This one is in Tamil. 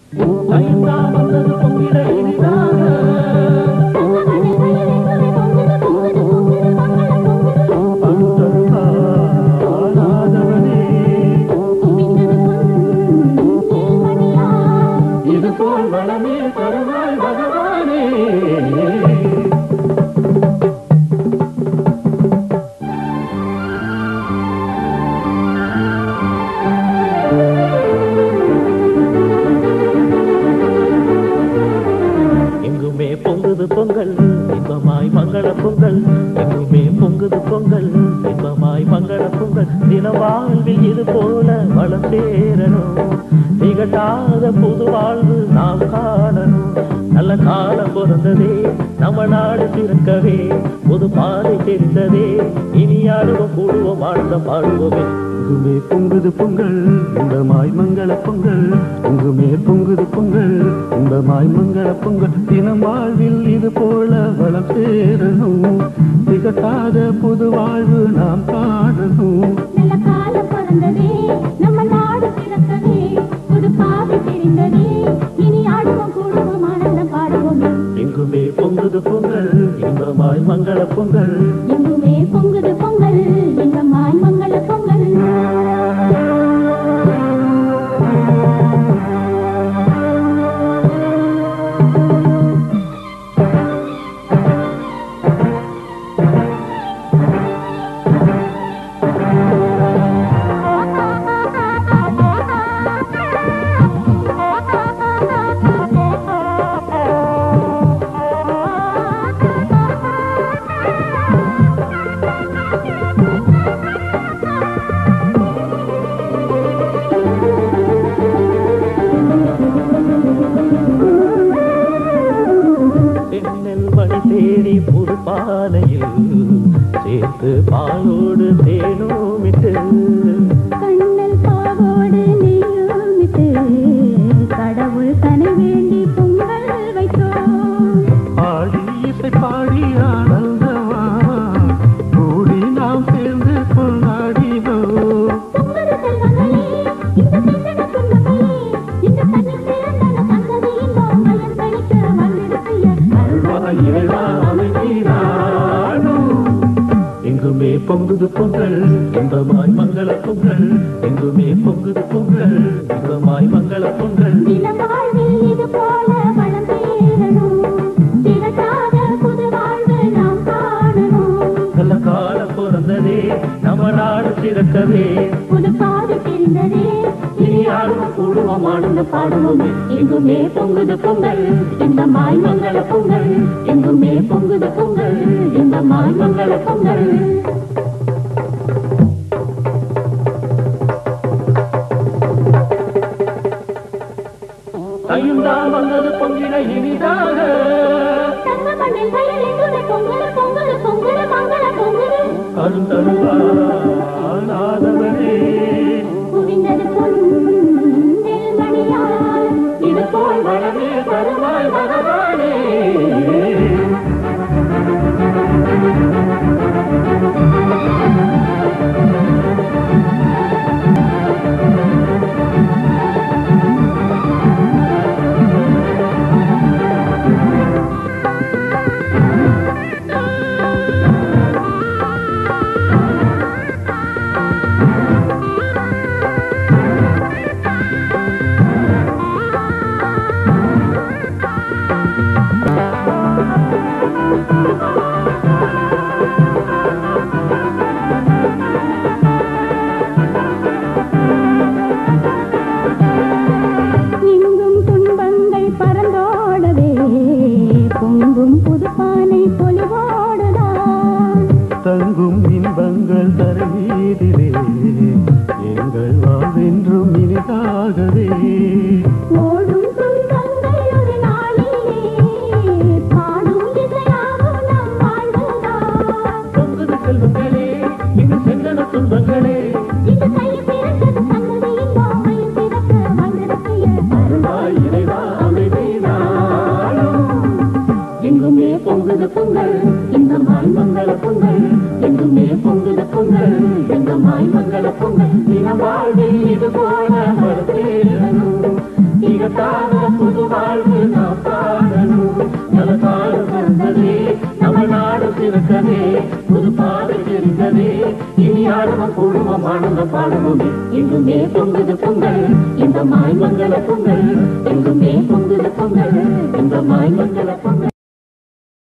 தையந்தான் வந்தது பொங்கிட இனிதாக ஆளாதவனே இது போல் வளமே தருவாய் பகவானே எங்குமே பொங்குது பொங்கல் இன்பமாய் மங்கள பொங்கல் எங்குமே பொங்குது பொங்கல் இன்பமாய் மங்கள பொங்கல் தின வாழ்வில் இது போல வளம் சேரணும் திகட்டாத புது வாழ்வு நாம் காணணும் நல்ல காலம் பிறந்ததே நம்ம நாடு சிறக்கவே புது பாதை தெரிந்ததே இனி ஆடுவோம் கூடுவோம் ஆழ்ந்த பாடுவோமே எங்குமே பொங்குது பொங்கல் இன்பமாய் மங்கள பொங்கல் எங்குமே பொங்குது பொங்கல் இன்பமாய் மங்கள பொங்கல் தினம் வாழ்வில் இது போல வளம் சேரணும் திகட்டாத புது வாழ்வு நாம் காணணும் நல்ல காலம் பிறந்ததே நம்ம நாடு பிறந்ததே புது பாதை தெரிந்ததே இனி ஆடுவோம் கூடுவோம் ஆனந்தம் பாடுவோம் எங்குமே பொங்குது பொங்கல் இன்பமாய் மங்கள பொங்கல் எங்குமே பொங்குது பொங்கல் இன்பமாய் மங்கள பொங்கல் தென்னல் மணி தேடி புது பானையில் சேர்த்து பாலோடு தேனோமிட்டு கண்ணல் பாவோடு நெய்யுமிட்டு கடவுள் தனை வேண்டி பொங்கல் வைத்தோம் ஆடி இசை பாடி ஆனந்தமா கூடி நாம் சேர்ந்து கொண்டாடினோம் பொங்கல் செல்வங்களே இந்த பெண்ணன துன்பங்களே இந்த தண்ணி பிறந்தன தந்தது இன்பம் மலர் கழிக்க வந்திருக்கைய அருள்வாய் இறைவா அமைதியாடும். எங்குமே பொங்குது பொங்கல் இன்பமாய் மங்கள பொங்கல் எங்குமே பொங்குது பொங்கல் இன்பமாய் மங்கள பொங்கல் தினம் வாழ்வில் இது போல வளம் சேரணும் திகட்டாத புது வாழ்வு நாம் காணணும் நல்ல காலம் பிறந்ததே நம்ம நாடு சிறக்கவே புது பாதை தெரிந்ததே இனி ஆடுவோம் கூடுவோம் ஆனந்த பாடுவோமே எங்குமே பொங்குது பொங்கல் இந்த மாய் மங்கள பொங்கல் எங்குமே பொங்குது பொங்கல் இந்த மாய் மங்கள பொங்கல் கையுந்தான் வந்தது பொங்கிட இனிதாக தங்க மண்ணில் வயலில் துணை பொங்கல் பொங்கல் பொங்கல் மங்கள பொங்கல் கருத்தருவாதவனே குவிந்தது பொன்னில் மணியால் இது போல் வளமே தருவாய் பகவானே எங்கும் துன்பங்கள் பறந்தோடவே பொங்கும் புதுப்பானை பொலிவோடுதான் தங்கும் இன்பங்கள் தருவீதிலே எங்கள் வாழ்வென்றும் இனிதாகவே ஓடும் துன்பங்கள் ஒரு நாளிலே பாடும் இசையாகும் நம் வாழ்வுதான் பொங்குது செல்வங்களே இது செங்கன துன்பங்களே இந்த கையில் பிறந்தது சங்கதியின் மாமையில் பிறக்க வந்திருக்கைய அருளாய் இறைவா அமைதியாடும். எங்குமே பொங்குது பொங்கல் இந்த மாய் மங்கள பொங்கல் எங்குமே பொங்குது பொங்கல் இந்த மாய் மங்கள பொங்கல் தின வாழ்வில் இது போல வரத்தேரணும் இனி ஆடுவோம் கூடுவோம் ஆனந்தம் பாடுவோமே எங்குமே பொங்குது பொங்கல் இன்பமாய் மங்கள பொங்கல் எங்குமே பொங்குது பொங்கல் இன்பமாய் மங்கள பொங்கல்